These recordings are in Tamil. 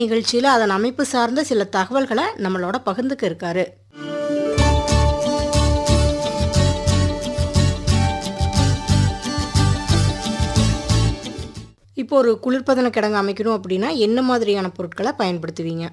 நிகழ்ச்சியில் அதன் அமைப்பு சார்ந்த சில தகவல்களை நம்மளோட பகிர்ந்துக்க இருக்காரு இப்போ ஒரு குளிர்பதன கிடங்கு அமைக்கணும் அப்படின்னா என்ன மாதிரியான பொருட்களை பயன்படுத்துவீங்க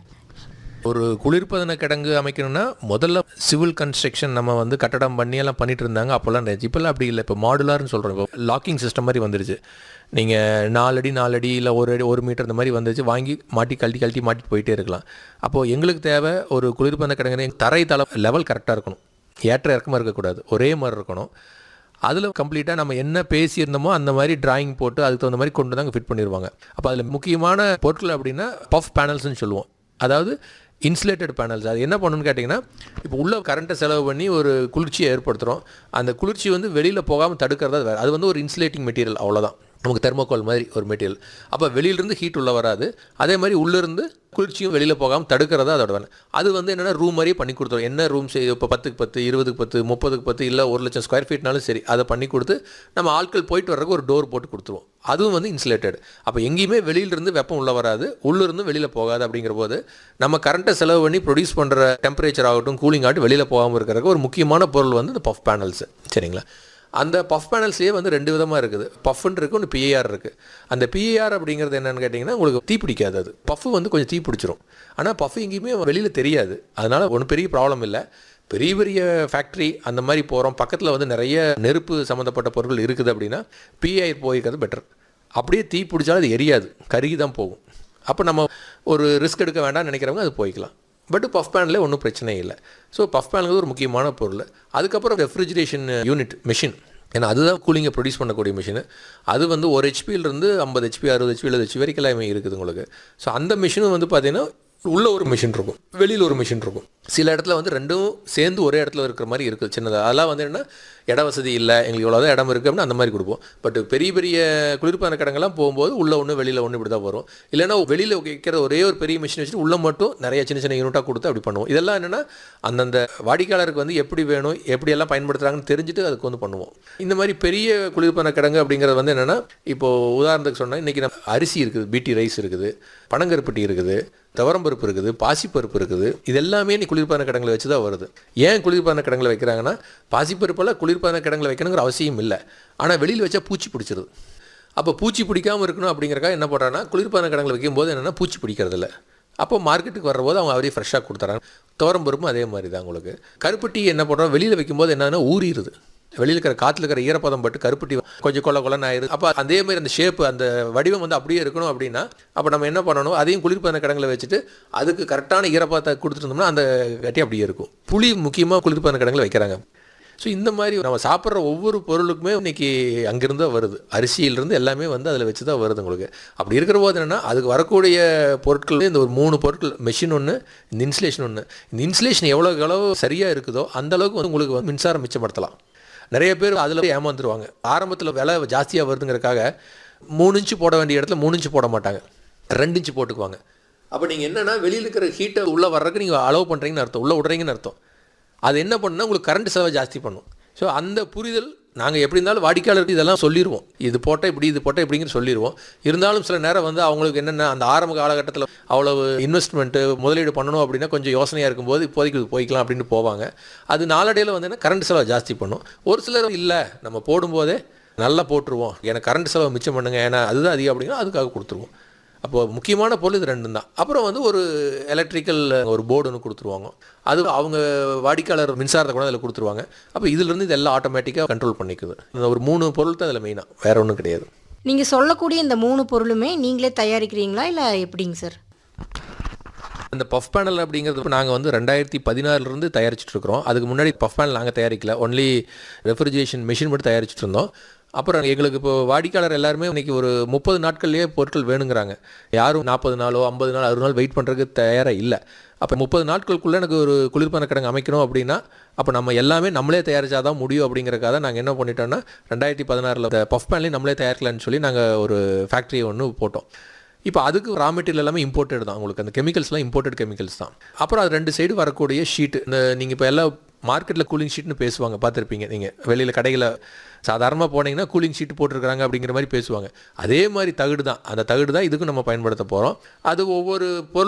ஒரு குளிர்பதன கிடங்கு அமைக்கணும்னா முதல்ல சிவில் கன்ஸ்ட்ரக்ஷன் நம்ம வந்து கட்டடம் பண்ணி எல்லாம் பண்ணிட்டு இருந்தாங்க அப்போல்லாம் இருந்துச்சு இப்போல்லாம் அப்படி இல்லை இப்போ மாடுலார்னு சொல்கிறோம் இப்போ லாக்கிங் சிஸ்டம் மாதிரி வந்துருச்சு நீங்கள் நாலடி நாலடி இல்லை ஒரு அடி ஒரு மீட்டர் இந்த மாதிரி வந்துச்சு வாங்கி மாட்டி கழட்டி கழட்டி மாட்டிட்டு போயிட்டே இருக்கலாம் அப்போது எங்களுக்கு தேவை ஒரு குளிர்பதன கிடங்கு தரை தள லெவல் கரெக்டாக இருக்கணும் ஏற்ற இறக்கமாக இருக்கக்கூடாது ஒரே மாதிரி இருக்கணும் அதில் கம்ப்ளீட்டாக நம்ம என்ன பேசியிருந்தோமோ அந்த மாதிரி டிராயிங் போட்டு அதுக்கு தகுந்த மாதிரி கொண்டு தாங்க ஃபிட் பண்ணிடுவாங்க அப்போ அதில் முக்கியமான பொருட்கள் அப்படின்னா பஃப் பேனல்ஸ்னு சொல்லுவோம் அதாவது இன்சுலேட்டட் பேனல்ஸ் அது என்ன பண்ணணும்னு கேட்டிங்கன்னா இப்போ உள்ள கரண்ட்டை செலவு பண்ணி ஒரு குளிர்ச்சியை ஏற்படுத்துகிறோம் அந்த குளிர்ச்சி வந்து வெளியில் போகாமல் தடுக்கிறதா வேறு அது வந்து ஒரு இன்சுலேட்டிங் மெட்டீரியல் அவ்வளோதான் நமக்கு தெர்மோகால் மாதிரி ஒரு மெட்டீரியல் அப்போ வெளியிலேருந்து ஹீட் உள்ள வராது அதே மாதிரி உள்ளேருந்து குளிர்ச்சியும் வெளியில் போகாமல் தடுக்கிறதா அதோட வேலை அது வந்து என்னென்னா ரூம் மாதிரியே பண்ணி கொடுத்துரும் என்ன ரூம் செய்யும் இப்போ பத்துக்கு பத்து இருபதுக்கு பத்து முப்பதுக்கு பத்து இல்லை ஒரு லட்சம் ஸ்கொயர் ஃபீட்னாலும் சரி அதை பண்ணி கொடுத்து நம்ம ஆட்கள் போயிட்டு வர்றதுக்கு ஒரு டோர் போட்டு கொடுத்துருவோம் அதுவும் வந்து இன்சுலேட்டட் அப்போ எங்கேயுமே வெளியிலிருந்து வெப்பம் உள்ள வராது உள்ளிருந்து வெளியில் போகாது அப்படிங்கிற போது நம்ம கரண்ட்டை செலவு பண்ணி ப்ரொடியூஸ் பண்ணுற டெம்பரேச்சர் ஆகட்டும் கூலிங் ஆகட்டும் வெளியில் போகாமல் இருக்கிறதுக்கு ஒரு முக்கியமான பொருள் வந்து இந்த பஃப் பேனல்ஸ் சரிங்களா அந்த பஃப் பேனல்ஸ்லேயே வந்து ரெண்டு விதமாக இருக்குது பஃப்னு இருக்குது ஒன்று பிஏஆர் இருக்குது அந்த பிஏஆர் அப்படிங்கிறது என்னென்னு கேட்டிங்கன்னா உங்களுக்கு தீ பிடிக்காது அது பஃப் வந்து கொஞ்சம் தீ பிடிச்சிரும் ஆனால் பஃப் எங்கேயுமே வெளியில் தெரியாது அதனால் ஒன்றும் பெரிய ப்ராப்ளம் இல்லை பெரிய பெரிய ஃபேக்ட்ரி அந்த மாதிரி போகிறோம் பக்கத்தில் வந்து நிறைய நெருப்பு சம்மந்தப்பட்ட பொருட்கள் இருக்குது அப்படின்னா பிஐ போயிருக்கிறது பெட்டர் அப்படியே தீ பிடிச்சாலும் அது எரியாது கருகி தான் போகும் அப்போ நம்ம ஒரு ரிஸ்க் எடுக்க வேண்டாம்னு நினைக்கிறவங்க அது போய்க்கலாம் பட் பஃப் பேனில் ஒன்றும் பிரச்சனை இல்லை ஸோ பஃப் பேனுங்கிறது ஒரு முக்கியமான பொருள் அதுக்கப்புறம் ரெஃப்ரிஜரேஷன் யூனிட் மிஷின் ஏன்னா அதுதான் கூலிங்கை ப்ரொடியூஸ் பண்ணக்கூடிய மிஷின் அது வந்து ஒரு ஹெச்பியிலிருந்து ஐம்பது ஹெச்பி அறுபது ஹெச்பி எழுபது ஹெச்பி வரைக்கும் எல்லாமே இருக்குது உங்களுக்கு ஸோ அந்த மிஷினும் வந்து பார்த்தீங்கன்னா உள்ள ஒரு மிஷின் இருக்கும் வெளியில் ஒரு மிஷின் இருக்கும் சில இடத்துல வந்து ரெண்டும் சேர்ந்து ஒரே இடத்துல இருக்கிற மாதிரி இருக்குது சின்னதாக அதெல்லாம் வந்து என்ன இட வசதி இல்லை எங்களுக்கு இவ்வளோதான் இடம் இருக்குது அப்படின்னா அந்த மாதிரி கொடுப்போம் பட் பெரிய பெரிய குளிர்பான கடங்கள்லாம் போகும்போது உள்ள ஒன்று வெளியில் ஒன்று இப்படி தான் வரும் இல்லைன்னா வெளியில் வைக்கிற ஒரே ஒரு பெரிய மிஷின் வச்சுட்டு உள்ள மட்டும் நிறைய சின்ன சின்ன யூனிட்டாக கொடுத்து அப்படி பண்ணுவோம் இதெல்லாம் என்னென்னா அந்தந்த வாடிக்கையாளருக்கு வந்து எப்படி வேணும் எப்படியெல்லாம் பயன்படுத்துகிறாங்கன்னு தெரிஞ்சுட்டு அதுக்கு வந்து பண்ணுவோம் இந்த மாதிரி பெரிய குளிர்பான கிடங்கு அப்படிங்கிறது வந்து என்னென்னா இப்போது உதாரணத்துக்கு சொன்னால் இன்றைக்கி நம்ம அரிசி இருக்குது பிடி ரைஸ் இருக்குது பனங்கருப்பட்டி இருக்குது துவரம்பருப்பு இருக்குது பாசிப்பருப்பு இருக்குது இது எல்லாமே நீ குளிர்பான கிடங்களை வச்சு தான் வருது ஏன் குளிர்பான கிடங்களை வைக்கிறாங்கன்னா பாசிப்பருப்பெல்லாம் குளிர்பான கிடங்களை வைக்கணுங்கிற அவசியம் இல்லை ஆனால் வெளியில் வச்சா பூச்சி பிடிச்சிருது அப்போ பூச்சி பிடிக்காமல் இருக்கணும் அப்படிங்கிறக்காக என்ன பண்ணுறாங்கன்னா குளிர்பான கிடங்களை வைக்கும்போது என்னென்னா பூச்சி பிடிக்கிறதில்ல அப்போ மார்க்கெட்டுக்கு வர்றபோது அவங்க அவரே ஃப்ரெஷ்ஷாக கொடுத்துறாங்க துவரம்பருப்பும் அதே மாதிரி தான் உங்களுக்கு கருப்பட்டி என்ன பண்ணுறோம் வெளியில் வைக்கும்போது என்னென்னா ஊறிடுது வெளியில் இருக்கிற காற்றுல இருக்கிற ஈரப்பதம் பட்டு கருப்பட்டி கொஞ்சம் கொள்ள கொள்ளன்னு ஆயிடுது அப்போ அதே மாதிரி அந்த ஷேப்பு அந்த வடிவம் வந்து அப்படியே இருக்கணும் அப்படின்னா அப்போ நம்ம என்ன பண்ணணும் அதையும் குளிர்பதன கிடங்குல வச்சுட்டு அதுக்கு கரெக்டான ஈரப்பதத்தை கொடுத்துருந்தோம்னா அந்த கட்டி அப்படியே இருக்கும் புளி முக்கியமாக குளிர்பதன கிடங்குல வைக்கிறாங்க ஸோ இந்த மாதிரி நம்ம சாப்பிட்ற ஒவ்வொரு பொருளுக்குமே இன்னைக்கு அங்கிருந்து தான் வருது அரிசியிலிருந்து எல்லாமே வந்து அதில் வச்சு தான் வருது உங்களுக்கு அப்படி இருக்கிற போது என்னென்னா அதுக்கு வரக்கூடிய பொருட்கள் இந்த ஒரு மூணு பொருட்கள் மெஷின் ஒன்று இந்த இன்சுலேஷன் ஒன்று இந்த இன்சுலேஷன் எவ்வளோக்கு எவ்வளோ சரியாக இருக்குதோ அந்த அளவுக்கு வந்து உங்களுக்கு வந்து மின்சாரம் மிச்சப்படுத்தலாம் நிறைய பேர் அதில் ஏமாந்துருவாங்க ஆரம்பத்தில் விலை ஜாஸ்தியாக வருதுங்கிறக்காக மூணு இன்ச்சு போட வேண்டிய இடத்துல மூணு இன்ச்சு போட மாட்டாங்க ரெண்டு இன்ச்சு போட்டுக்குவாங்க அப்போ நீங்கள் என்னென்னா வெளியில் இருக்கிற ஹீட்டை உள்ளே வர்றதுக்கு நீங்கள் அலோவ் பண்ணுறீங்கன்னு அர்த்தம் உள்ளே விட்றீங்கன்னு அர்த்தம் அது என்ன பண்ணுன்னா உங்களுக்கு கரண்ட் செலவை ஜாஸ்தி பண்ணும் ஸோ அந்த புரிதல் நாங்கள் எப்படி இருந்தாலும் வாடிக்கையாளருக்கு இதெல்லாம் சொல்லிடுவோம் இது போட்டால் இப்படி இது போட்டால் இப்படிங்கிற சொல்லிடுவோம் இருந்தாலும் சில நேரம் வந்து அவங்களுக்கு என்னென்ன அந்த ஆரம்ப காலகட்டத்தில் அவ்வளவு இன்வெஸ்ட்மெண்ட்டு முதலீடு பண்ணணும் அப்படின்னா கொஞ்சம் யோசனையாக இருக்கும்போது இப்போதைக்கு இது போய்க்கலாம் அப்படின்னு போவாங்க அது நாளடைவில் வந்து என்ன கரண்ட் செலவை ஜாஸ்தி பண்ணும் ஒரு சிலர் இல்லை நம்ம போடும்போதே நல்லா போட்டுருவோம் எனக்கு கரண்ட் செலவை மிச்சம் பண்ணுங்க ஏன்னா அதுதான் அதிகம் அப்படின்னா அதுக்காக கொடுத்துருவோம் அப்போ முக்கியமான பொருள் இது ரெண்டும் தான் அப்புறம் வந்து ஒரு எலக்ட்ரிக்கல் ஒரு போர்டு ஒன்று கொடுத்துருவாங்க அது அவங்க வாடிக்கையாளர் மின்சாரத்தை கூட அதில் கொடுத்துருவாங்க அப்போ இதுலேருந்து இதெல்லாம் ஆட்டோமேட்டிக்காக கண்ட்ரோல் பண்ணிக்குது இந்த ஒரு மூணு பொருள் தான் இதில் மெயினாக வேற ஒன்றும் கிடையாது நீங்கள் சொல்லக்கூடிய இந்த மூணு பொருளுமே நீங்களே தயாரிக்கிறீங்களா இல்லை எப்படிங்க சார் அந்த பஃப் பேனல் அப்படிங்கிறது நாங்கள் வந்து ரெண்டாயிரத்தி பதினாறுலேருந்து தயாரிச்சுட்டு இருக்கிறோம் அதுக்கு முன்னாடி பஃப் பேனல் நாங்கள் தயாரிக்கல ஒன்லி ரெஃப்ரிஜரேஷன் மிஷின் மட்டும் தயாரிச்சுட்டு இருந்தோம் அப்புறம் எங்களுக்கு இப்போ வாடிக்கையாளர் எல்லாருமே இன்னைக்கு ஒரு முப்பது நாட்கள்லேயே பொருட்கள் வேணுங்கிறாங்க யாரும் நாற்பது நாளோ ஐம்பது நாள் அறுபது நாள் வெயிட் பண்ணுறதுக்கு தயாராக இல்லை அப்போ முப்பது நாட்களுக்குள்ளே எனக்கு ஒரு குளிர்பான கிடங்கு அமைக்கணும் அப்படின்னா அப்போ நம்ம எல்லாமே நம்மளே தயாரிச்சா தான் முடியும் அப்படிங்கிறக்காக நாங்கள் என்ன பண்ணிட்டோம்னா ரெண்டாயிரத்தி பதினாறில் பஃப் பேன்லேயும் நம்மளே தயாரிக்கலாம்னு சொல்லி நாங்கள் ஒரு ஃபேக்ட்ரி ஒன்று போட்டோம் இப்போ அதுக்கு ரா மெட்டீரியல் எல்லாமே இம்போர்ட்டட் தான் உங்களுக்கு அந்த கெமிக்கல்ஸ்லாம் இம்போர்ட்டட் கெமிக்கல்ஸ் தான் அப்புறம் அது ரெண்டு சைடு வரக்கூடிய ஷீட் இந்த நீங்கள் இப்போ எல்லாம் மார்க்கெட்டில் கூலிங் ஷீட்னு பேசுவாங்க பார்த்துருப்பீங்க நீங்கள் வெளியில் கடையில் சாதாரணமாக போனீங்கன்னா கூலிங் ஷீட் போட்டிருக்காங்க அப்படிங்கிற மாதிரி பேசுவாங்க அதே மாதிரி தகுடு தான் அந்த தகுடு தான் இதுக்கும் நம்ம பயன்படுத்த போகிறோம் அது ஒவ்வொரு பொருள்